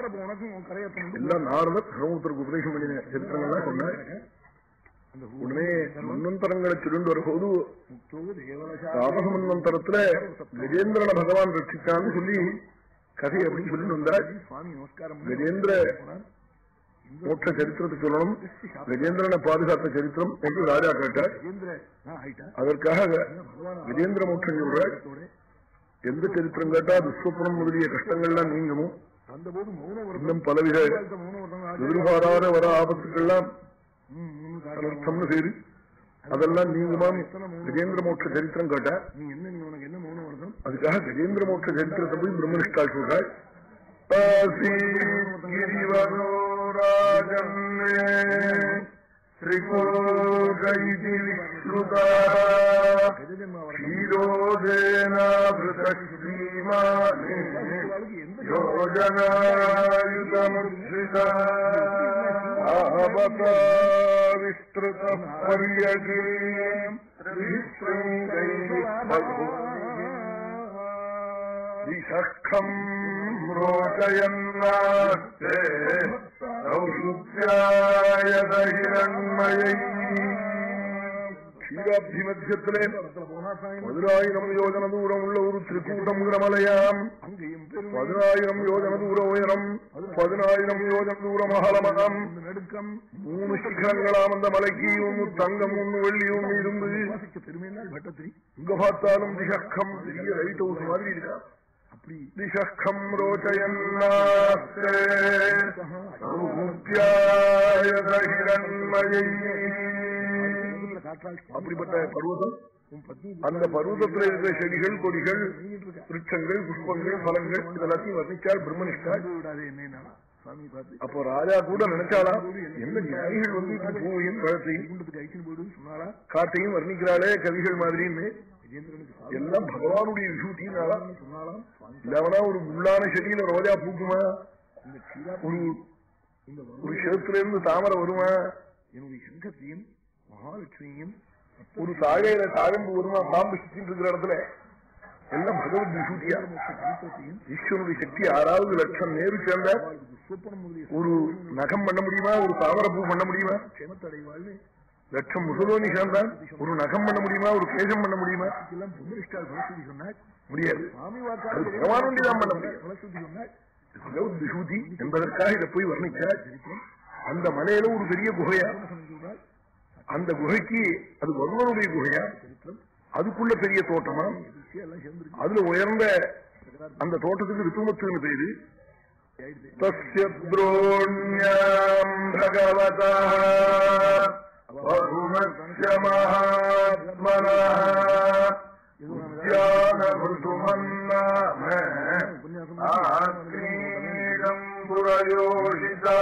போனதும் கரையத்தம் எல்லாம் நாரதர் பிரம்மபுத்திரக்கு உபதேசம் பண்ணின சரித்திரங்கள்லாம் சொன்னார் உடனே மன்வந்தரங்களை சுருண்டு வரும்போது தாபசமன்வந்தரத்துல கஜேந்திரன பகவான் ரட்சிச்சான்னு சொல்லி கதை அப்படின்னு சொல்லிட்டு வந்தார் சுவாமி நமஸ்காரம் கஜேந்திர மோட்ச சரித்திரத்தை சொல்லணும் கஜேந்திரனை பாதுகாத்த சரித்திரம் என்று ராஜா கேட்டார் கஜேந்திர ஆயிட்டா அதற்காக கஜேந்திர மோட்சம் சொல்றார் எந்த சரித்திரம் கேட்டா துஷ்வப்பனம் முதலிய கஷ்டங்கள்லாம் நீங்கணும் அந்த போது மௌன இன்னும் பலவித மௌன வருடம் எதிர்பாராத வர ஆபத்துக்கெல்லாம் அனர்த்தம்னு பேரு அதெல்லாம் நீங்குமாம் கஜேந்திர மோட்ச சரித்திரம் கேட்டா நீ என்ன நீ உனக்கு என்ன மௌன வருடம் அதுக்காக கஜேந்திர மோட்ச சரித்திரத்தை போய் பிரம்மனிஷ்டா சொல்றாள் கிரிவரோராஜன் ஸ்ரீகோகைதி விஸ்ருதா ക്ഷീരോദേനാവൃതീമാനേ യോജനായുധമുദ്രിത ആവതാവിസ്തൃത പര്യഗീം ദിശഖം രോചയന്നാസ്തേ ഔഷുധ്യായത ഹിരൺമയൈ ക്ഷീരാബ്ധിമധ്യത്തിലെ പതിനായിരം യോജന ദൂരമുള്ള ഒരു ത്രികൂട്ടമുള്ള മലയാം அங்கேயும் பெரும் പതിനായിരം യോജന ദൂര ഉയരം പതിനായിരം യോജന ദൂര മഹളമകം நடுக்கம் മൂന്ന് ശിഖരങ്ങളാം அந்த மலைக்கு ஒன்னு தங்கம் ஒன்னு வெள்ளி ஒன்னு இருந்து வாசிக்க பெருமையினால் பட்டத்திரி இங்க பார்த்தாலும் திசக்கம் பெரிய லைட் ஹவுஸ் மாதிரி இருக்கா அப்படி திசக்கம் ரோச்சயன்னாஸ்தே காற்றால் அப்படிப்பட்ட பருவதம் உன் பத்னி அந்த பருவதத்தில் இருக்கிற செடிகள் கொடிகள் விருட்சங்கள் புஷ்பங்கள் பலங்கள் இதெல்லாத்தையும் வர்ணிச்சால் பிரம்மனிஷ்டாள் விடாதே என்ன சுவாமி பார்த்து அப்போ ராஜா கூட நினைச்சாளா எந்த ஞானிகள் வந்து இப்படி பூவையும் பழத்தையும் குண்டத்துக்கு ஐக்கியம் போயிடுன்னு சொன்னாரா காட்டையும் வர்ணிக்கிறாளே கவிகள் மாதிரின்னு விஜேந்திரனுக்கு எல்லாம் பகவானுடைய விசூட்டினாலா சொன்னாலாம் சுவாமி இல்லவனா ஒரு முள்ளான செடியில ரோஜா பூக்குமா இந்த சீரா ஒரு இந்த ஒரு சேத்துல இருந்து தாமரை வருமா என்னுடைய சங்கத்தையும் மகாலட்சுமியும் ஒரு தாழையில தாழம்பு வருமா பாம்பு சுத்திட்டு இருக்கிற இடத்துல எல்லாம் பகவத் விசூட்டியா சரித்திரத்தையும் ஈஸ்வரனுடைய சக்தி ஆறாவது லட்சம் நேரு சேர்ந்த சூப்பரம் முதலிய ஒரு நகம் பண்ண முடியுமா ஒரு தாமரை பூ பண்ண முடியுமா க்ஷேமத்தை அடைவாள்னு லட்சம் முசலோனி சேர்ந்தான் ஒரு நகம் பண்ண முடியுமா ஒரு கேசம் பண்ண முடியுமா எல்லாம் பும்மரிஷ்டால் பலஸ்ருதி சொன்னாள் முடியாது சுவாமி அது பகவானுடைய தான் பண்ண முடியும். பலஸ்ருதி சொன்னாள் பகவத் விசூதி என்பதற்காக இதை போய் வர்ணிச்சார் அந்த மலையில ஒரு பெரிய குகையா சொல்றாள் அந்த குகைக்கு அது வருணனுடைய குகையா சரித்திரம் அதுக்குள்ள பெரிய தோட்டமா விஷயம் எல்லாம் சேர்ந்துருக்கு அதுல உயர்ந்த அந்த தோட்டத்துக்கு ரித்துமத்துன்னு பேரு ஆயிடுது தஸ்ய துரோண்யாம் பகவதா பகுமத்ய மகாத்மனா உத்யானமிருதுமன்னாம ஆக்ரீடம் புரயோஷிதா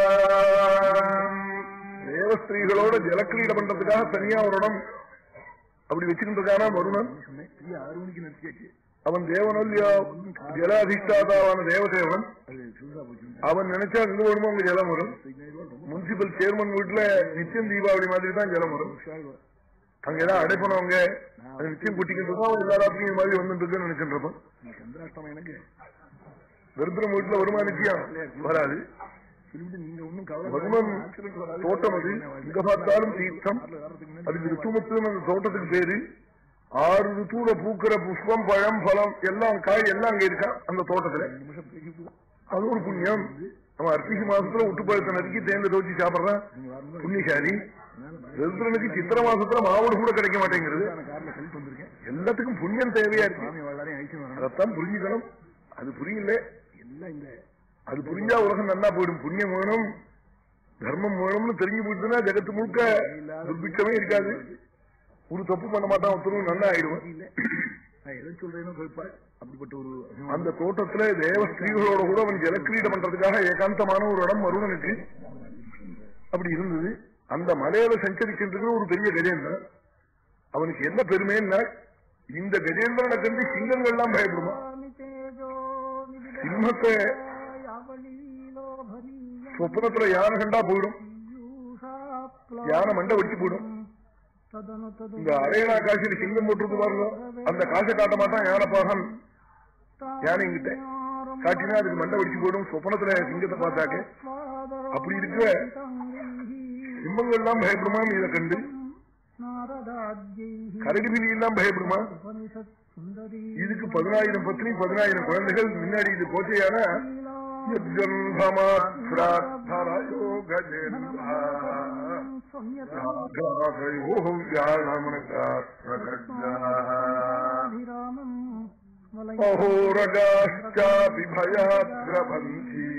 தேவஸ்திரீகளோட ஜலக்கிரீட பண்றதுக்காக தனியா ஒரு இடம் அப்படி வச்சுக்கிட்டு இருக்கானா வருணன் சொன்னேன் பெரிய ஆறு மணிக்கு நிறுத்தியாச்சு அவன் தேவனல்லையோ ஜலாதிஷ்டாதாவான தேவதேவன் அது சூசா போச்சு அவன் நினைச்சா எங்க வேணுமோ அங்க ஜலம் வரும் முனிசிபல் சேர்மன் வீட்டுல நிச்சயம் தீபாவளி மாதிரி தான் ஜலம் வரும் அங்க ஏதாவது அடைப்பனவங்க அது நிச்சயம் குட்டிக்கிட்டு இருக்கோம் எல்லா ராத்திரியும் இது மாதிரி வந்துட்டு இருக்குன்னு நினைச்சுட்டு இருப்போம் சந்திராஷ்டமம் எனக்கு தரித்திரம் வீட்டுல வருமா நிச்சயம் வராது சொல்லிட்டு நீங்க ஒண்ணும் கவலை வருமன் தோட்டம் அது இங்க பார்த்தாலும் தீர்த்தம் அதுக்கு ரித்துமத்துன்னு அந்த தோட்டத்துக்கு பேரு ஆறு ரித்துவ பூக்கிற புஷ்பம் பழம் பழம் எல்லாம் காய் எல்லாம் அங்க இருக்கா அந்த தோட்டத்துல நிமிஷம் பேசிட்டு அது ஒரு புண்ணியம் அவன் அர்த்திகை மாசத்துல விட்டு பழுத்த நதிக்கு தேர்ந்து தோச்சி சாப்பிடுறான் நீங்க வரணும் புண்ணியசாலி ருத்ரனுக்கு சித்திர மாசத்துல மாவுடு கூட கிடைக்க மாட்டேங்கிறது நான் கார்ல கழித்து வந்திருக்கேன் எல்லாத்துக்கும் புண்ணியம் தேவையா இருக்கு சுவாமி எல்லாரையும் ஐக்கியம் வரணும் அதைத்தான் புரிஞ்சுக்கணும் அது புரியல எல்லாம் இந்த அது புரிஞ்சா உலகம் நல்லா போயிடும் புண்ணியம் வேணும் தர்மம் வேணும்னு தெரிஞ்சு போயிட்டுனா ஜெகத்து முழுக்க துர்பிட்சமே இருக்காது ஒரு தப்பு பண்ண மாட்டான் ஒருத்தரும் நல்லா ஆயிடுவான் இல்ல நான் எதை சொல்றேனோ கேட்பாள் அப்படிப்பட்ட ஒரு அந்த தோட்டத்துல தேவ ஸ்திரீகளோட கூட அவன் ஜலக்கிரீடம் பண்றதுக்காக ஏகாந்தமான ஒரு இடம் வருவனுக்கு அப்படி இருந்தது அந்த மலையில சஞ்சரிக்கின்றது ஒரு பெரிய கஜேந்திரன் அவனுக்கு என்ன பெருமைன்னா இந்த கஜேந்திரனை கண்டு சிங்கங்கள்லாம் பயப்படுமா சிம்மத்தை சொப்பனத்துல யானை கண்டா போயிடும் யானை மண்டை வெடிச்சு போயிடும் இந்த அரையணா காசியில சிங்கம் போட்டிருக்கு பாருங்க அந்த காசை காட்ட மாட்டான் யானை பாகன் யானைங்கிட்ட காட்டினா அதுக்கு மண்டை வெடிச்சு போயிடும் சொப்பனத்துல சிங்கத்தை பார்த்தாக்க அப்படி இருக்கிற சிம்மங்கள்லாம் பயப்படுமா இதை கண்டு கரடிபிலி எல்லாம் பயப்படுமா இதுக்கு பதினாயிரம் பத்னி பதினாயிரம் குழந்தைகள் முன்னாடி இது கோச்சையான अहोरगाश्चापि भयाद्रभन्ति